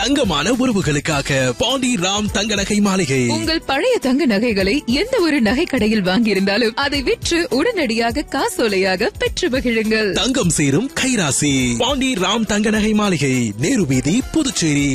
தங்கமான உறவுகளுக்காக பாண்டி ராம் தங்க நகை மாளிகை உங்கள் பழைய தங்க நகைகளை எந்த ஒரு நகை கடையில் வாங்கியிருந்தாலும் அதை விற்று உடனடியாக காசோலையாக பெற்று மகிழுங்கள் தங்கம் சேரும் கைராசி பாண்டி ராம் தங்க நகை மாளிகை நேரு வீதி புதுச்சேரி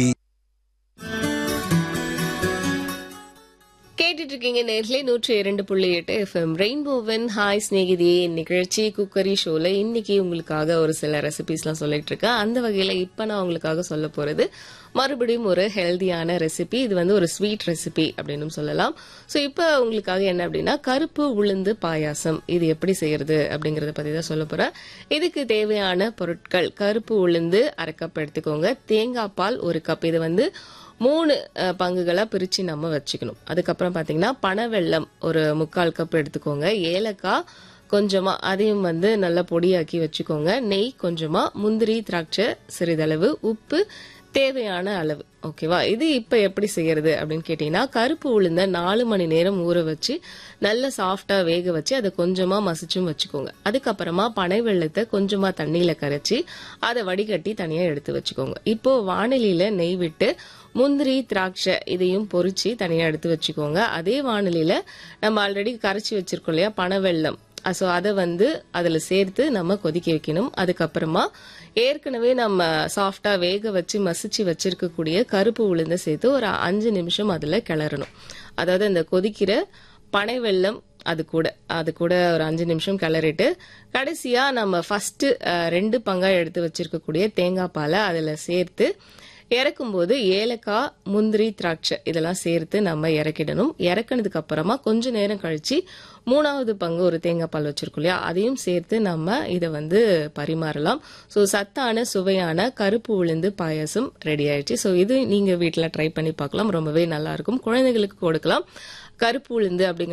கேட்டுட்டு இருக்கீங்க நேர்ல நூற்றி இரண்டு புள்ளி எட்டு எஃப்எம் ரெயின்போவன் ஹாய் ஸ்நேகிதி நிகழ்ச்சி குக்கரி ஷோல இன்னைக்கு உங்களுக்காக ஒரு சில ரெசிபிஸ்லாம் சொல்லிட்டு இருக்கேன் அந்த வகையில இப்ப நான் உங்களுக்காக சொல்ல போறது மறுபடியும் ஒரு ஹெல்தியான ரெசிபி இது வந்து ஒரு ஸ்வீட் ரெசிபி அப்படின்னு சொல்லலாம் ஸோ இப்போ உங்களுக்காக என்ன அப்படின்னா கருப்பு உளுந்து பாயாசம் இது எப்படி செய்யறது அப்படிங்கறத பத்தி தான் சொல்ல போறேன் இதுக்கு தேவையான பொருட்கள் கருப்பு உளுந்து அரை கப் எடுத்துக்கோங்க தேங்காய் பால் ஒரு கப் இது வந்து மூணு அஹ், பங்குகளா பிரிச்சு நம்ம வச்சுக்கணும் அதுக்கப்புறம் பாத்தீங்கன்னா பனவெல்லம் ஒரு முக்கால் கப் எடுத்துக்கோங்க ஏலக்காய் கொஞ்சமா அதையும் வந்து நல்லா பொடியாக்கி வச்சுக்கோங்க நெய் கொஞ்சமா முந்திரி திராட்சை சிறிதளவு உப்பு தேவையான அளவு ஓகேவா இது இப்ப எப்படி செய்யறது அப்படின்னு கேட்டீங்கன்னா கருப்பு உளுந்த நாலு மணி நேரம் ஊற வச்சு நல்ல சாஃப்டா வேக வச்சு அதை கொஞ்சமா மசிச்சும் வச்சுக்கோங்க அதுக்கப்புறமா பனை வெள்ளத்தை கொஞ்சமா தண்ணியில கரைச்சி அதை வடிகட்டி தனியா எடுத்து வச்சுக்கோங்க இப்போ வானிலையில நெய் விட்டு முந்திரி திராட்சை இதையும் பொரிச்சு தனியா எடுத்து வச்சுக்கோங்க அதே வானிலையில நம்ம ஆல்ரெடி கரைச்சி வச்சிருக்கோம் இல்லையா பனவெல்லம் ஸோ அதை வந்து அதில் சேர்த்து நம்ம கொதிக்க வைக்கணும் அதுக்கப்புறமா ஏற்கனவே நம்ம சாஃப்டா வேக வச்சு மசிச்சு வச்சிருக்கக்கூடிய கருப்பு உளுந்த சேர்த்து ஒரு அஞ்சு நிமிஷம் அதில் கிளறணும் அதாவது அந்த கொதிக்கிற பனை வெல்லம் அது கூட அது கூட ஒரு அஞ்சு நிமிஷம் கிளறிட்டு கடைசியா நம்ம ஃபர்ஸ்ட் ரெண்டு பங்கா எடுத்து வச்சிருக்கக்கூடிய தேங்காய் பாலை அதில் சேர்த்து இறக்கும்போது ஏலக்காய் முந்திரி திராட்சை இதெல்லாம் சேர்த்து நம்ம இறக்கிடணும் இறக்குனதுக்கு அப்புறமா கொஞ்ச நேரம் கழிச்சு மூணாவது பங்கு ஒரு தேங்காய் பால் வச்சிருக்கோம் இல்லையா அதையும் சேர்த்து நம்ம இதை வந்து பரிமாறலாம் ஸோ சத்தான சுவையான கருப்பு உளுந்து பாயாசம் ரெடி ஆயிடுச்சு ஸோ இது நீங்க வீட்டில் ட்ரை பண்ணி பார்க்கலாம் ரொம்பவே நல்லா இருக்கும் குழந்தைகளுக்கு கொடுக்கலாம் கருப்பு உளுந்து அப்படிங்கிற